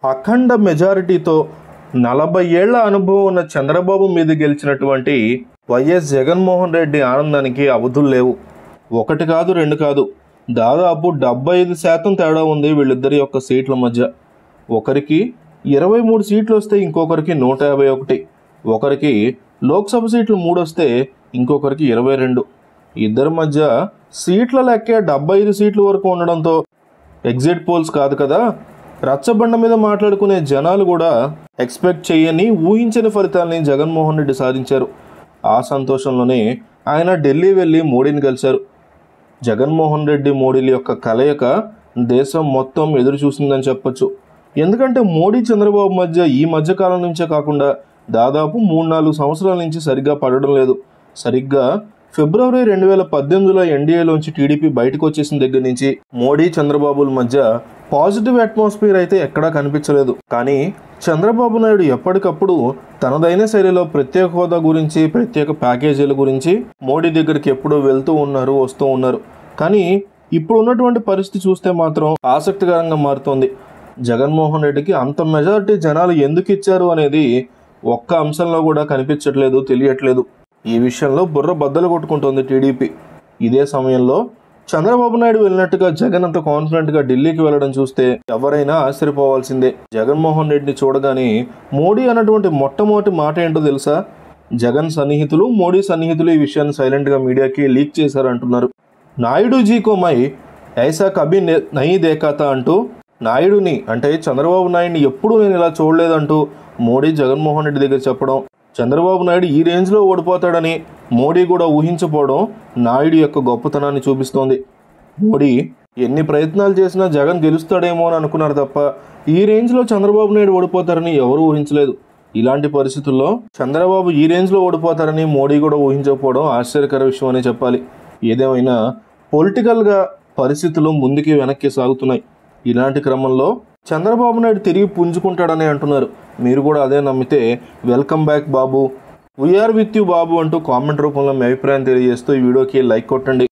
అఖండ మెజారిటీతో నలభై ఏళ్ల అనుభవం ఉన్న చంద్రబాబు మీద గెలిచినటువంటి వైఎస్ జగన్మోహన్ రెడ్డి ఆనందానికి అవధులు లేవు ఒకటి కాదు రెండు కాదు దాదాపు డెబ్బై ఐదు శాతం తేడా ఉంది వీళ్ళిద్దరి యొక్క సీట్ల మధ్య ఒకరికి ఇరవై మూడు సీట్లు వస్తే ఇంకొకరికి నూట యాభై ఒకటి ఒకరికి లోక్సభ సీట్లు మూడు వస్తే ఇంకొకరికి ఇరవై రెండు ఇద్దరి మధ్య సీట్ల లెక్కే డెబ్బై ఐదు సీట్ల వరకు ఉండడంతో ఎగ్జిట్ పోల్స్ కాదు కదా రచ్చబండ మీద మాట్లాడుకునే జనాలు కూడా ఎక్స్పెక్ట్ చేయని ఊహించని ఫలితాల్ని జగన్మోహన్ రెడ్డి సాధించారు ఆ సంతోషంలోనే ఆయన ఢిల్లీ వెళ్ళి మోడీని కలిశారు జగన్మోహన్ రెడ్డి మోడీల యొక్క కలయిక దేశం మొత్తం ఎదురు చూసిందని చెప్పొచ్చు ఎందుకంటే మోడీ చంద్రబాబు మధ్య ఈ మధ్య కాలం నుంచే కాకుండా దాదాపు మూడు నాలుగు సంవత్సరాల నుంచి సరిగ్గా పడడం లేదు సరిగ్గా ఫిబ్రవరి రెండు వేల పద్దెనిమిదిలో ఎన్డీఏలోంచి టీడీపీ బయటకు వచ్చేసిన దగ్గర నుంచి మోడీ చంద్రబాబుల మధ్య పాజిటివ్ అట్మాస్ఫియర్ అయితే ఎక్కడా కనిపించలేదు కానీ చంద్రబాబు నాయుడు ఎప్పటికప్పుడు తనదైన శైలిలో ప్రత్యేక హోదా గురించి ప్రత్యేక ప్యాకేజీల గురించి మోడీ దగ్గరికి ఎప్పుడూ వెళ్తూ ఉన్నారు వస్తూ ఉన్నారు కానీ ఇప్పుడు ఉన్నటువంటి పరిస్థితి చూస్తే మాత్రం ఆసక్తికరంగా మారుతోంది జగన్మోహన్ రెడ్డికి అంత మెజారిటీ జనాలు ఎందుకు ఇచ్చారు అనేది ఒక్క అంశంలో కూడా కనిపించట్లేదు తెలియట్లేదు ఈ విషయంలో బుర్ర బద్దలు కొట్టుకుంటోంది టీడీపీ ఇదే సమయంలో చంద్రబాబు నాయుడు వెళ్ళినట్టుగా జగన్ అంత కాన్ఫిడెంట్ గా ఢిల్లీకి వెళ్ళడం చూస్తే ఎవరైనా ఆశ్చర్యపోవాల్సిందే జగన్మోహన్ రెడ్డిని చూడగానే మోడీ అన్నటువంటి మొట్టమొదటి మాట ఏంటో తెలుసా జగన్ సన్నిహితులు మోడీ సన్నిహితులు ఈ విషయాన్ని సైలెంట్ గా మీడియాకి లీక్ చేశారంటున్నారు నాయుడు జీకో మై ఐసా కభీ నే- నహీ దేఖాతా అంటూ నాయుడుని అంటే చంద్రబాబు నాయుడిని ఎప్పుడూ నేను ఇలా చూడలేదంటూ మోడీ జగన్మోహన్ రెడ్డి దగ్గర చెప్పడం చంద్రబాబు నాయుడు ఈ రేంజ్లో ఓడిపోతాడని మోడీ కూడా ఊహించపోవడం నాయుడు యొక్క గొప్పతనాన్ని చూపిస్తోంది మోడీ ఎన్ని ప్రయత్నాలు చేసినా జగన్ గెలుస్తాడేమో అని అనుకున్నారు తప్ప ఈ రేంజ్లో చంద్రబాబు నాయుడు ఓడిపోతారని ఎవరూ ఊహించలేదు ఇలాంటి పరిస్థితుల్లో చంద్రబాబు ఈ రేంజ్లో ఓడిపోతారని మోడీ కూడా ఊహించకపోవడం ఆశ్చర్యకర విషయం అనే చెప్పాలి ఏదేమైనా పొలిటికల్గా పరిస్థితులు ముందుకి వెనక్కి సాగుతున్నాయి ఇలాంటి క్రమంలో చంద్రబాబు నాయుడు తిరిగి పుంజుకుంటాడని అంటున్నారు మీరు కూడా అదే నమ్మితే welcome back Babu we are with you Babu అంటూ కామెంట్ రూపంలో మీ అభిప్రాయం తెలియజేస్తూ ఈ వీడియోకి లైక్ కొట్టండి